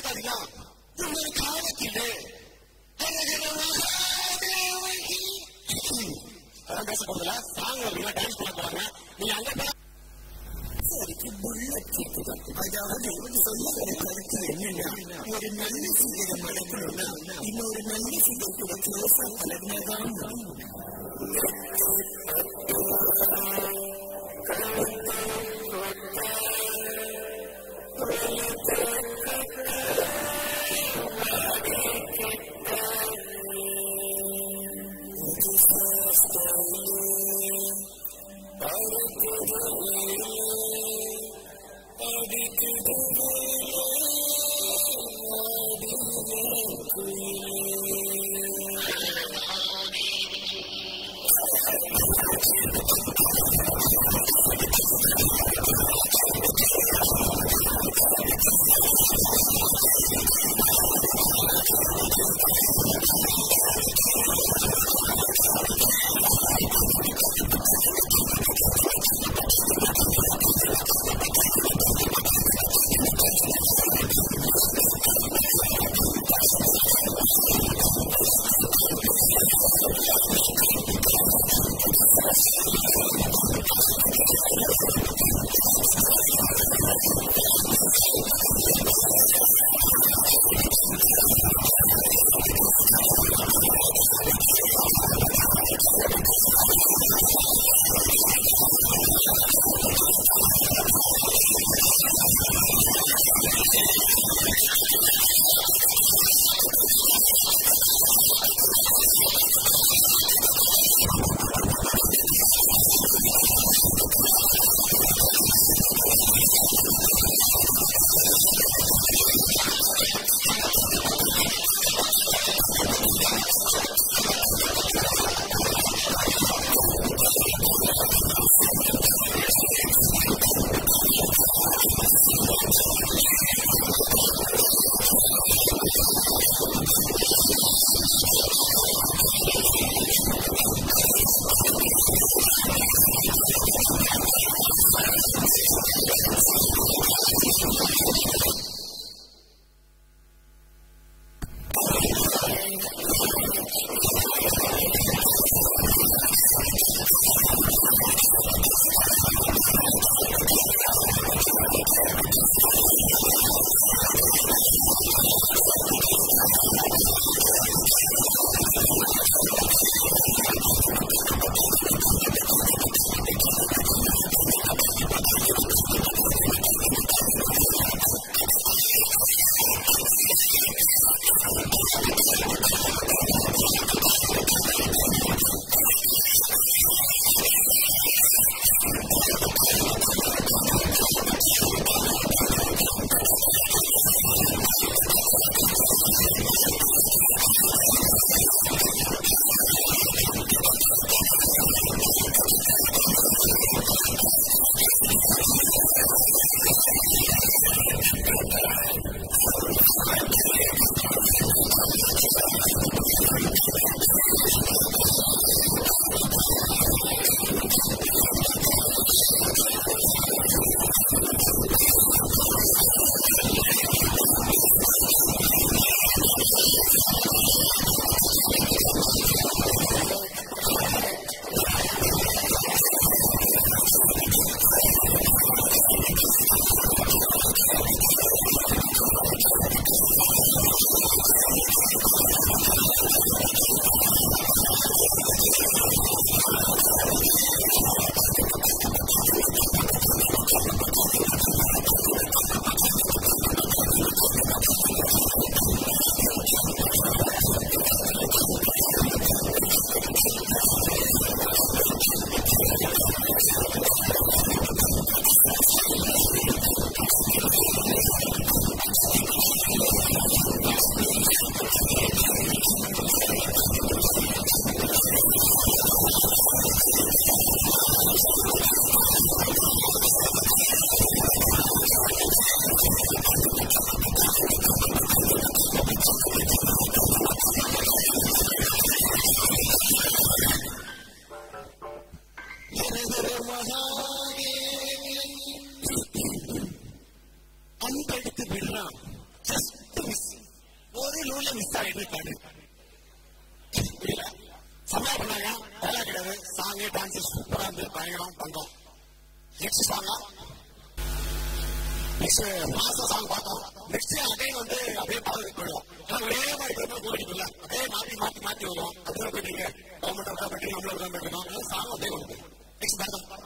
பாடினான் ஒரு காலத்திலே அதான் பேச போறதுல சாங் அப்படின்னா டான்ஸ் பண்ண போறாங்க நீங்க அங்க போய் அதாவது சொல்ல வர கருத்து என்னன்னா ஒரு நல்ல சிந்தனை மடக்கணும்னா இன்னொரு நல்ல சிந்தனை க்ளோஸா பழகினதான் நடுவுல மிஸ் ஆகிட்டு இருக்காரு புரியல சமையா பண்ணாங்க வேலை கிடையாது சாங்கு டான்ஸ் சூப்பரா இருந்து பயங்கரம் தங்கம் நெக்ஸ்ட் சாங்கா நெக்ஸ்ட் மாசம் சாங் பார்த்தோம் நெக்ஸ்ட் அகைன் வந்து அப்படியே பாதுகாப்பு போயிடும் ஏன்னா ஒரே மாதிரி பேர் போயிடும்ல அப்படியே மாத்தி மாத்தி மாத்தி வரும் அப்படியே போயிட்டீங்க கவர்மெண்ட் தான் போயிட்டு நம்மளுக்கு தான் போயிட்டு சாங் அப்படியே வருது நெக்ஸ்ட் பார்த்தோம்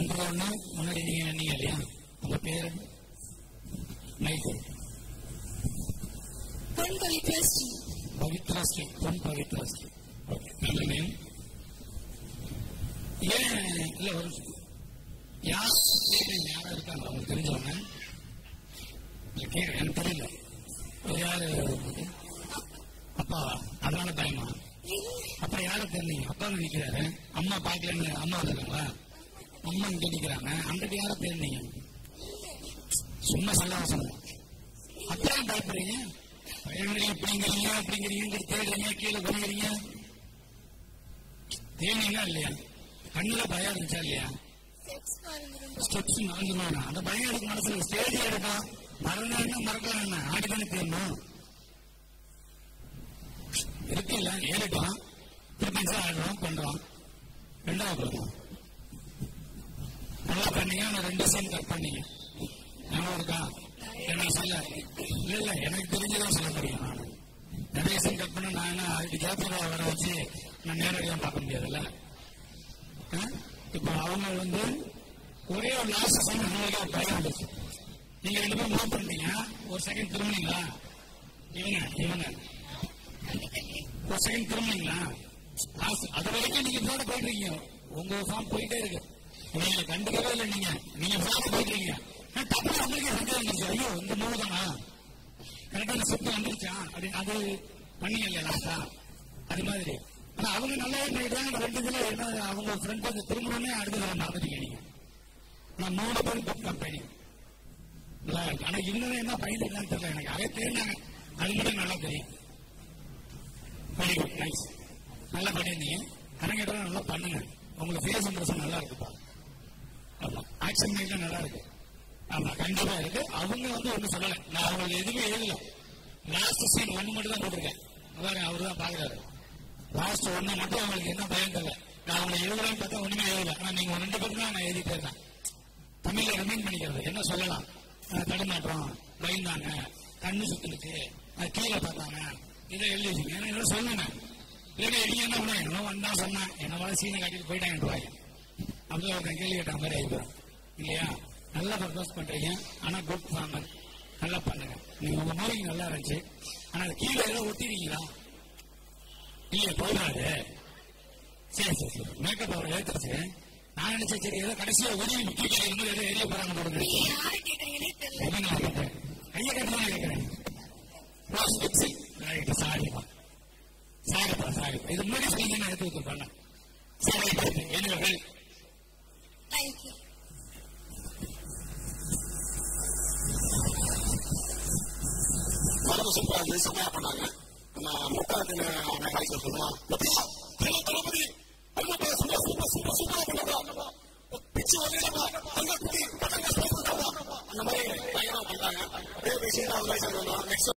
ஒன்று முன்னாடி நீங்க நின்னீங்க இல்லையா உங்க பேர் மைக்கேல் பொன் பவித்ரஸ்ரீ பவித்ரா ஸ்ரீ பொன் பவித்ரா ஸ்ரீ ஓகே நல்ல நேம் ஏன் இல்ல ஒரு நிமிஷம். யார் கேட்குறீங்க யாரா இருக்காங்க உங்களுக்கு தெரிஞ்சவங்க இல்ல கேட்க எனக்கு தெரியல ஒரு யாரு உங்களுக்கு? அப்பாவா அதனால பயமா அப்பா யாரை தெரிஞ்சீங்க அப்பா அங்க நிக்கிறாரு அம்மா பாக்கலன்னு அம்மா இருக்காங்களா அம்மா இங்க நிக்கிறாங்க அந்த யாரை தெரிஞ்சீங்க சும்மா சொல்ல சொல்லுங்க அப்புறம் பயப்படுறீங்க பயப்படுறீங்க இப்படிங்கிறீங்க அப்படிங்கிறீங்க தேடுறீங்க கீழே குறைகிறீங்க தேனீங்களா இல்லையா கண்ணுல பயம் இருந்துச்சா இல்லையா செக்ஸ் மறந்துடும் ஸ்டெப்ஸ் நாலு அந்த பயம் எடுக்க மனசுல ஸ்டேஜ் எடுக்கும் மறந்தா என்ன மறக்கலாம் என்ன ஆடிதானே தேரணும் இருக்குல்ல ஏறிட்டோம் திருப்பி ஆடுறோம் பண்றோம் ரெண்டாவது போதும் நல்லா பண்ணீங்க ஆனா ரெண்டு சீன் கட் பண்ணீங்க ஞாபகம் இருக்கா என்ன சொல்ல இல்ல இல்ல எனக்கு தெரிஞ்சதான் சொல்ல தெரியும் நான் நிறைய சீன் கட் பண்ண நான் என்ன அதுக்கு ஜாத்திரா வர வச்சு நான் நேரடியாக பார்க்க முடியாதுல்ல ஆ? இப்ப அவங்க வந்து ஒரே ஒரு லாஸ்ட் சீன் உங்களுக்கு ஒரு பயம் வந்துச்சு நீங்க ரெண்டு பேரும் மூவ் பண்ணீங்க ஒரு செகண்ட் திரும்பினீங்களா இவங்க இவங்க ஒரு செகண்ட் திரும்பினீங்களா லாஸ்ட் அது வரைக்கும் நீங்க போட போயிட்டு உங்க ஃபார்ம் போயிட்டே இருக்கு நீங்க கண்டுக்கவே இல்லை நீங்க நீங்க ஃபார்ம் போயிட்டு டப்பு உங்களுக்கு சந்தேகம் வந்துருச்சு ஐயோ இந்த மூவ் தானா கரெக்டான சுத்தம் வந்துருச்சா அப்படின்னு அது பண்ணீங்க இல்லையா லாஸ்டா அது மாதிரி ஆனா அவங்க நல்லா பண்ணிட்டாங்க இந்த ரெண்டு இதுல என்ன அவங்க ஃப்ரெண்ட் வந்து திரும்பணும்னே அடுத்த தடவை மறந்துட்டீங்க நீங்க நான் மூணு பேரும் புக் கம்பெனி நல்லா இருக்கு ஆனா இன்னும் என்ன பயந்துருக்கான்னு தெரியல எனக்கு அதே தெரிஞ்சாங்க அது மட்டும் நல்லா தெரியும் வெரி குட் நைஸ் நல்லா பண்ணியிருந்தீங்க அரங்கேற்றம் நல்லா பண்ணுங்க உங்களுக்கு ஃபேஸ் இம்ப்ரெஷன் நல்லா இருக்குப்பா ஆமா ஆக்ஷன் மைண்ட்ல நல்லா இருக்கு ஆமா கண்டிப்பா இருக்கு அவங்க வந்து ஒண்ணு சொல்லல நான் அவங்களுக்கு எதுவுமே எழுதல லாஸ்ட் சீன் ஒண்ணு மட்டும் தான் போட்டிருக்கேன் பாருங்க அவரு தான் பாக்குறாரு லாஸ்ட் ஒண்ணு மட்டும் அவங்களுக்கு என்ன பயம் தெரியல நான் அவங்களை எழுதலாம்னு பார்த்தா ஒண்ணுமே எழுதல ஆனா நீங்க ஒரு ரெண்டு பேரும் தான் நான் எழுதிட்டே இருக்கேன் தமிழ்ல ரிமைண்ட் பண்ணிக்கிறது என்ன சொல்லலாம் அஹ் தடுமாற்றம் பயந்தாங்க கண்ணு சுத்துனுச்சு அஹ் கீழே பார்த்தாங்க இதை எழுதி வச்சுங்க ஏன்னா இதெல்லாம் சொல்லணும் இல்லைன்னா நீங்க என்ன பண்ணுவாங்க என்ன வந்தா சொன்னேன் என்ன சீனை காட்டிட்டு போயிட்டாங்க அப்படியே ஒருத்தன் கேள்வி கேட்ட மாதிரி ஆயிடும் இல்லையா நல்லா ப்ரப்போஸ் பண்றீங்க ஆனா குட் ஃபார்மர் நல்லா பண்ணுங்க நீங்க உங்க மூவிங் நல்லா இருந்துச்சு ஆனா அது கீழே ஏதோ ஒட்டிருக்கீங்களா இல்லையா போயிடாது சரி சரி சரி மேக்கப் அவர் ஏத்துருச்சு நான் நினைச்சேன் சரி ஏதோ கடைசியா உதவி முக்கிய இருந்து ஏதோ எரிய போறாங்க போடுது யாரை கேட்டீங்கன்னே தெரியல என்ன நான் கேட்டேன் கையை கட்டு தான் கேட்கிறேன் ரைட் சாரிப்பா சாரிப்பா சாரிப்பா இது முன்னாடி சொல்லி நான் எடுத்து கொடுத்துருப்பாங்க சரி என்ன தேங்க்யூ மரபு சூப்பரா இருந்து செம்மையா பண்ணாங்க நம்ம முட்டாளத்துல மெக்கானிக் சொல்லுவோம் பத்தியா ஹலோ தளபதி அண்ணா சூப்பர் சூப்பர் சூப்பர் சூப்பரா பண்ணாங்க பிச்சு வந்து அங்க குட்டி பட்டங்க அந்த மாதிரி பயங்கரமா பண்ணாங்க அதே விஷயம் தான் நெக்ஸ்ட்